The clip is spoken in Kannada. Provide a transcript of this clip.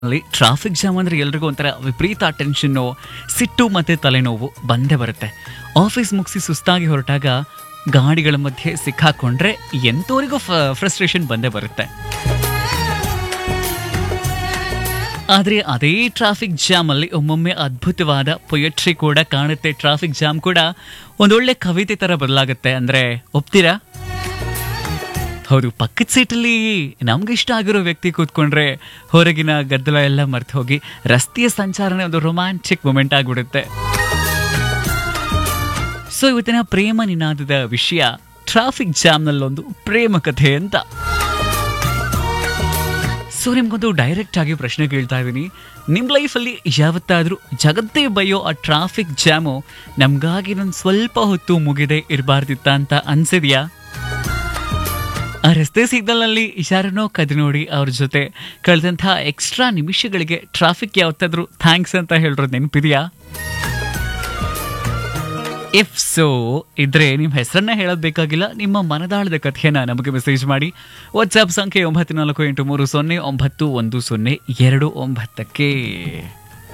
ಅಲ್ಲಿ ಟ್ರಾಫಿಕ್ ಜಾಮ್ ಅಂದ್ರೆ ಎಲ್ರಿಗೂ ಒಂಥರ ವಿಪರೀತ ಟೆನ್ಷನ್ನು ಸಿಟ್ಟು ಮತ್ತೆ ತಲೆನೋವು ಬಂದೇ ಬರುತ್ತೆ ಆಫೀಸ್ ಮುಗಿಸಿ ಸುಸ್ತಾಗಿ ಹೊರಟಾಗ ಗಾಡಿಗಳ ಮಧ್ಯೆ ಸಿಕ್ಕಾಕೊಂಡ್ರೆ ಎಂತವರಿಗೂ ಫ್ರಸ್ಟ್ರೇಷನ್ ಬಂದೇ ಬರುತ್ತೆ ಆದರೆ ಅದೇ ಟ್ರಾಫಿಕ್ ಜಾಮ್ ಅಲ್ಲಿ ಒಮ್ಮೊಮ್ಮೆ ಅದ್ಭುತವಾದ ಪೊಯಟ್ರಿ ಕೂಡ ಕಾಣುತ್ತೆ ಟ್ರಾಫಿಕ್ ಜಾಮ್ ಕೂಡ ಒಂದೊಳ್ಳೆ ಕವಿತೆ ತರ ಬದಲಾಗುತ್ತೆ ಅಂದ್ರೆ ಒಪ್ತೀರಾ ಹೌದು ಪಕ್ಕದ ಸೀಟಲ್ಲಿ ನಮ್ಗೆ ಇಷ್ಟ ಆಗಿರೋ ವ್ಯಕ್ತಿ ಕೂತ್ಕೊಂಡ್ರೆ ಹೊರಗಿನ ಗದ್ದಲ ಎಲ್ಲ ಮರ್ತು ಹೋಗಿ ರಸ್ತೆಯ ಸಂಚಾರನೇ ಒಂದು ರೊಮ್ಯಾಂಟಿಕ್ ಮೂಮೆಂಟ್ ಆಗ್ಬಿಡುತ್ತೆ ಸೊ ಇವತ್ತಿನ ಪ್ರೇಮ ನಿನಾದದ ವಿಷಯ ಟ್ರಾಫಿಕ್ ಜಾಮ್ನಲ್ಲೊಂದು ಪ್ರೇಮ ಕಥೆ ಅಂತ ಸೊ ನಿಮ್ಗೊಂದು ಡೈರೆಕ್ಟ್ ಆಗಿ ಪ್ರಶ್ನೆ ಕೇಳ್ತಾ ಇದ್ದೀನಿ ನಿಮ್ಮ ಲೈಫಲ್ಲಿ ಯಾವತ್ತಾದರೂ ಜಗತ್ತೇ ಬೈಯೋ ಆ ಟ್ರಾಫಿಕ್ ಜಾಮು ನಮಗಾಗಿ ನಾನು ಸ್ವಲ್ಪ ಹೊತ್ತು ಮುಗಿದೆ ಇರಬಾರ್ದಿತ್ತ ಅಂತ ಅನ್ಸಿದ್ಯಾ ಆ ರಸ್ತೆ ಸಿಗ್ನಲ್ನಲ್ಲಿ ಯಾರನ್ನೋ ಕದ್ದು ನೋಡಿ ಅವ್ರ ಜೊತೆ ಕಳೆದಂತಹ ಎಕ್ಸ್ಟ್ರಾ ನಿಮಿಷಗಳಿಗೆ ಟ್ರಾಫಿಕ್ ಯಾವತ್ತಾದ್ರೂ ಥ್ಯಾಂಕ್ಸ್ ಅಂತ ಹೇಳಿರೋದು ನೆನಪಿದೆಯಾ ಇಫ್ ಸೊ ಇದ್ರೆ ನಿಮ್ಮ ಹೆಸರನ್ನ ಹೇಳೋದು ಬೇಕಾಗಿಲ್ಲ ನಿಮ್ಮ ಮನದಾಳದ ಕಥೆಯನ್ನ ನಮಗೆ ಮೆಸೇಜ್ ಮಾಡಿ ವಾಟ್ಸ್ಆಪ್ ಸಂಖ್ಯೆ ಒಂಬತ್ತು ನಾಲ್ಕು ಎಂಟು ಮೂರು ಸೊನ್ನೆ ಒಂಬತ್ತು ಒಂದು ಸೊನ್ನೆ ಎರಡು ಒಂಬತ್ತಕ್ಕೆ